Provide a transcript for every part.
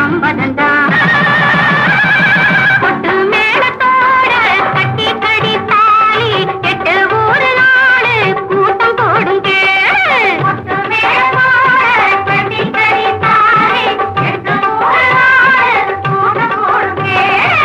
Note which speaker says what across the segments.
Speaker 1: சம்மதந்தா கொட்டு மேளத்தோட கட்டி கடி தாலி எட்டு ஊரு நாடு கூட்டம் போடும் கேளு கொட்டு மேளத்தோட கட்டி கடி தாலி எட்டு ஊரு நாடு கூட்டம் போடும் கேளு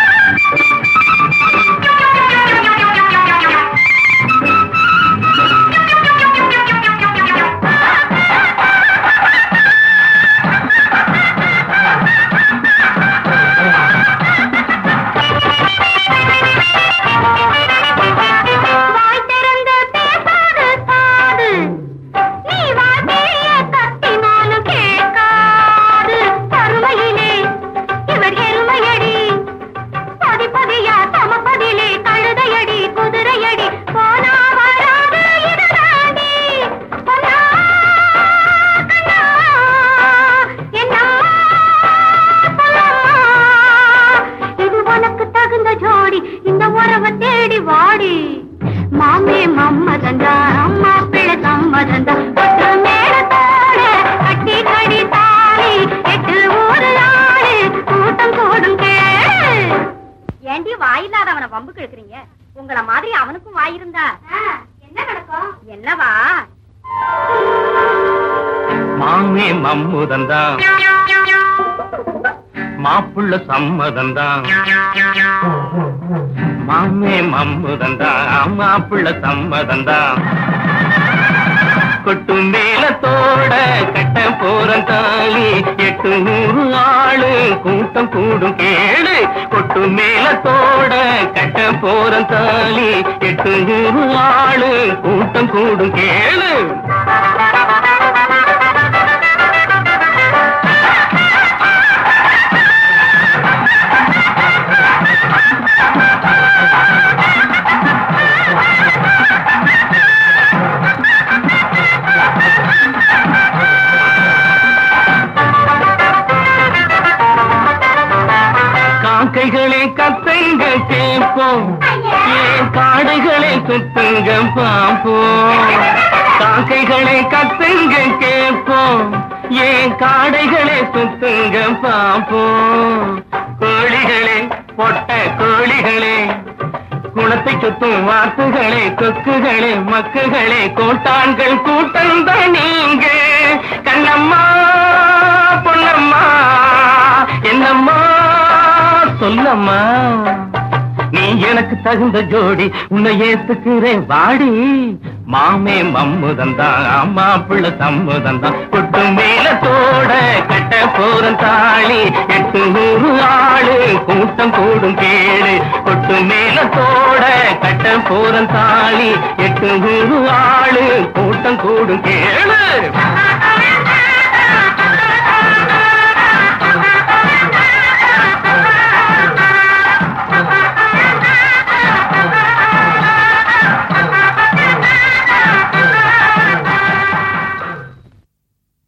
Speaker 1: வாய் திறந்து பேசாது காது நீ வார்த்தைய கத்தினாலும் கேட்காது கருமையிலே இவர் எருமையடி பதிப்பதியா சமப்பதிலே கழுதையடி குதிரையடி போனா வராது இதுதாண்டி பொன்னா கண்ணா என்னம்மா சொல்லம்மா இது உனக்கு தகுந்த ஜோடி இந்த உறவை தேடி வாடி மாமே மம்மதண்டா அம்மா பிள்ளை சம்மதண்டா ஒற்ற மேளத்தோட கட்டி கடி தாலி எட்டு ஊரு நாடு கூட்டம் கூடும் கேளு ஏண்டி வாயில்லாதவனை வம்புக்கு எடுக்கிறீங்க உங்கள மாதிரி அவனுக்கும் வாயிருந்தா என்ன நடக்கும் என்னவா
Speaker 2: மாமே மம்முதந்தான் மாப்புள்ள சம்மதந்தான் மாமே மம்முதந்தான் மாப்புள்ள சம்மதந்தான் கொட்டு மேலத்தோட கட்ட போறன் தாலி எட்டு நூறு ஆளு கூட்டம் கூடும் கேளு கொட்டு மேலத்தோட கட்ட போறன் தாலி எட்டு நூறு ஆளு கூட்டம் கூடும் கேளு காக்கைகளே கத்துங்க கேட்போம் ஏன் காடைகளை சுத்துங்க பார்ப்போம் காக்கைகளை கத்துங்க கேட்போம் ஏன் காடைகளை சுத்துங்க பார்ப்போம் கோழிகளே பொட்ட கோழிகளே குளத்தை சுத்தும் வாத்துகளே கொக்குகளே மக்குகளே கோட்டான்கள் கூட்டம் தான் நீங்க கண்ணம்மா பொன்னம்மா என்னம்மா சொல்லம்மா நீ எனக்கு தகுந்த ஜோடி உன்னை ஏத்துக்கிறேன் வாடி மாமே மம்முதந்தான் அம்மா பிள்ளை சம்முதந்தான் கொட்டு மேலத்தோட கட்ட போறன் தாளி எட்டு நூறு ஆளு கூட்டம் கூடும் கேளு கொட்டு மேலத்தோட கட்ட போறன் தாளி எட்டு நூறு ஆளு கூட்டம் கூடும் கேளு